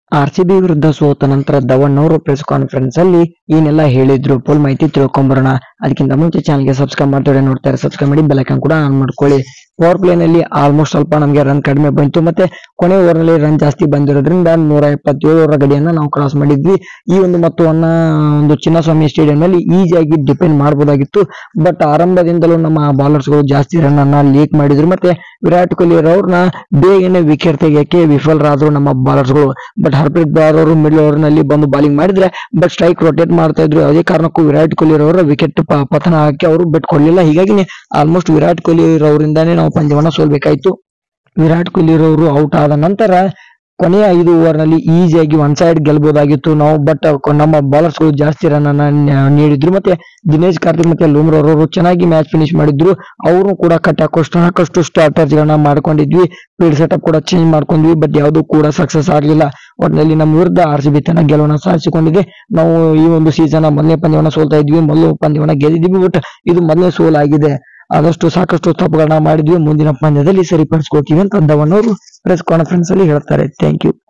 R C B ವಿರುದ್ಧ ಸೋತ ನಂತರ ಧವನ್ ಅವರು ಪ್ರೆಸ್ ಕಾನ್ಫರೆನ್ಸ್ ಅಲ್ಲಿ ಏನೆಲ್ಲ ಹೇಳಿದ್ರು ಫುಲ್ ಮಾಹಿತಿ ತಿಳ್ಕೊಂಬರೋಣ ಅದಕ್ಕಿಂತ ಮುಂಚೆ ಚಾನಲ್ಗೆ ಸಬ್ಸ್ಕ್ರೈಬ್ ಮಾಡ್ತಾರೆ ನೋಡ್ತಾರೆ ಸಬ್ಸ್ಕ್ರೈಬ್ ಮಾಡಿ ಬೆಲೈಕನ್ ಕೂಡ ಆನ್ ಮಾಡ್ಕೊಳ್ಳಿ ಪವರ್ ಪ್ಲೇ ನಲ್ಲಿ ಆಲ್ಮೋಸ್ಟ್ ಸ್ವಲ್ಪ ನಮಗೆ ರನ್ ಕಡಿಮೆ ಬಂತು ಮತ್ತೆ ಕೊನೆ ಓವರ್ ನಲ್ಲಿ ರನ್ ಜಾಸ್ತಿ ಬಂದಿರೋದ್ರಿಂದ ನೂರ ಎಪ್ಪತ್ತೇಳು ರ ಗಡಿಯನ್ನ ನಾವು ಕ್ರಾಸ್ ಮಾಡಿದ್ವಿ ಈ ಒಂದು ಮೊತ್ತವನ್ನ ಒಂದು ಚಿನ್ನಸ್ವಾಮಿ ಸ್ಟೇಡಿಯಂ ನಲ್ಲಿ ಈಸಿಯಾಗಿ ಡಿಪೆಂಡ್ ಮಾಡಬಹುದಾಗಿತ್ತು ಬಟ್ ಆರಂಭದಿಂದಲೂ ನಮ್ಮ ಬಾಲರ್ಸ್ ಗಳು ಜಾಸ್ತಿ ರನ್ ಅನ್ನ ಲೀಕ್ ಮಾಡಿದ್ರು ಮತ್ತೆ ವಿರಾಟ್ ಕೊಹ್ಲಿ ಅವ್ರನ್ನ ಬೇಗನೆ ವಿಕೆಟ್ ತೆಗೆಯಕ್ಕೆ ವಿಫಲರಾದ್ರು ನಮ್ಮ ಬಾಲರ್ಸ್ ಗಳು ಬಟ್ ಹರ್ಪ್ರೀತ್ ಬ್ರಾರ್ ಅವರು ಮಿಡ್ಲ್ ಓವರ್ ನಲ್ಲಿ ಬಂದು ಬಾಲಿಂಗ್ ಮಾಡಿದ್ರೆ ಬಟ್ ಸ್ಟ್ರೈಕ್ ರೊಟೇಟ್ ಮಾಡ್ತಾ ಇದ್ರು ಅದೇ ಕಾರಣಕ್ಕೂ ವಿರಾಟ್ ಕೊಹ್ಲಿ ಅವರ ವಿಕೆಟ್ ಪತನ ಹಾಕಿ ಅವರು ಬಿಟ್ಕೊಡ್ಲಿಲ್ಲ ಹೀಗಾಗಿ ಆಲ್ಮೋಸ್ಟ್ ವಿರಾಟ್ ಕೊಹ್ಲಿ ಅವರಿಂದಾನೇ ನಾವು ಪಂದ್ಯವನ್ನ ಸೋಲ್ಬೇಕಾಯ್ತು ವಿರಾಟ್ ಕೊಹ್ಲಿ ಅವರು ಔಟ್ ಆದ ನಂತರ ಕೊನೆಯ ಐದು ಓವರ್ ನಲ್ಲಿ ಈಸಿಯಾಗಿ ಒನ್ ಸೈಡ್ ಗೆಲ್ಬಹುದಾಗಿತ್ತು ನಾವು ಬಟ್ ನಮ್ಮ ಬಾಲರ್ಸ್ ಗಳು ಜಾಸ್ತಿ ರನ್ ಅನ್ನ ನ- ನೀಡಿದ್ರು ಮತ್ತೆ ದಿನೇಶ್ ಕಾರ್ತಿಕ್ ಮತ್ತೆ ಲೂಮ್ರಾ ಅವರು ಚೆನ್ನಾಗಿ ಮ್ಯಾಚ್ ಫಿನಿಶ್ ಮಾಡಿದ್ರು ಅವರು ಕೂಡ ಕಟ್ ಹಾಕೋಷ್ಟು ಸಾಕಷ್ಟು ಸ್ಟಾರ್ಟರ್ಸ್ ಗಳನ್ನ ಮಾಡ್ಕೊಂಡಿದ್ವಿ ಫೀಲ್ಡ್ ಸೆಟಪ್ ಕೂಡ ಚೇಂಜ್ ಮಾಡ್ಕೊಂಡ್ವಿ ಬಟ್ ಯಾವುದು ಕೂಡ ಸಕ್ಸಸ್ ಆಗಲಿಲ್ಲ ಒಟ್ಟಿನಲ್ಲಿ ನಮ್ಮ ವಿರುದ್ಧ ಆರ್ ಸಿ ಬಿ ತನ್ನ ಗೆಲುವನ್ನ ಸಾಧಿಸಿಕೊಂಡಿದೆ ನಾವು ಈ ಒಂದು ಸೀಸನ್ ಮೊದಲನೇ ಪಂದ್ಯವನ್ನ ಸೋಲ್ತಾ ಇದ್ವಿ ಮೊದಲು ಪಂದ್ಯವನ್ನ ಗೆದ್ದಿದ್ವಿ ಬಟ್ ಇದು ಮೊದಲನೇ ಸೋಲಾಗಿದೆ ಆದಷ್ಟು ಸಾಕಷ್ಟು ತಪ್ಪುಗಳನ್ನ ಮಾಡಿದ್ವಿ ಮುಂದಿನ ಪಂದ್ಯದಲ್ಲಿ ಸರಿಪಡಿಸ್ಕೊಳ್ತೀವಿ ಅಂತ ಧವನ್ ಅವರು ಪ್ರೆಸ್ ಕಾನ್ಫರೆನ್ಸ್ ಅಲ್ಲಿ ಹೇಳ್ತಾರೆ ಥ್ಯಾಂಕ್ ಯು